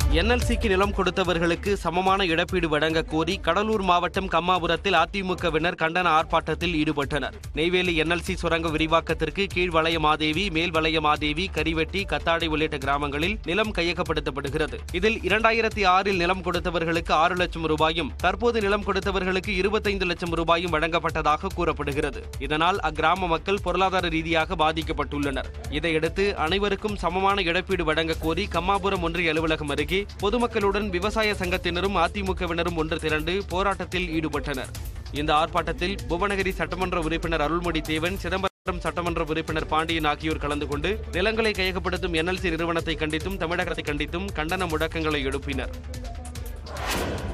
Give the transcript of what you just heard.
என்எல்சிக்கு நிலம் கொடுத்தவர்களுக்கு சமமான இழப்பீடு வழங்க கோரி கடலூர் மாவட்டம் கம்மாபுரத்தில் அதிமுகவினர் கண்டன ஆர்ப்பாட்டத்தில் ஈடுபட்டனர் நெய்வேலி என்எல்சி சுரங்க விரிவாக்கத்திற்கு கீழ்வளைய மாதேவி மேல்வளைய மாதேவி கரிவெட்டி கத்தாடை உள்ளிட்ட கிராமங்களில் நிலம் கையகப்படுத்தப்படுகிறது இதில் இரண்டாயிரத்தி ஆறில் நிலம் கொடுத்தவர்களுக்கு ஆறு லட்சம் ரூபாயும் தற்போது நிலம் கொடுத்தவர்களுக்கு இருபத்தைந்து லட்சம் ரூபாயும் வழங்கப்பட்டதாக கூறப்படுகிறது இதனால் அக்கிராம மக்கள் பொருளாதார ரீதியாக பாதிக்கப்பட்டுள்ளனர் இதையடுத்து அனைவருக்கும் சமமான இழப்பீடு வழங்க கோரி கம்மாபுரம் ஒன்றிய அலுவலகம் அருகே பொதுமக்களுடன் விவசாய சங்கத்தினரும் அதிமுகவினரும் ஒன்று திரண்டு போராட்டத்தில் ஈடுபட்டனர் இந்த ஆர்ப்பாட்டத்தில் புவனகிரி சட்டமன்ற உறுப்பினர் அருள்மொழி தேவன் சிதம்பரம் சட்டமன்ற உறுப்பினர் பாண்டியன் ஆகியோர் கலந்து கொண்டு நிலங்களை கையகப்படுத்தும் என்எல்சி நிறுவனத்தை கண்டித்தும் தமிழகத்தை கண்டித்தும் கண்டன முழக்கங்களை எழுப்பினர்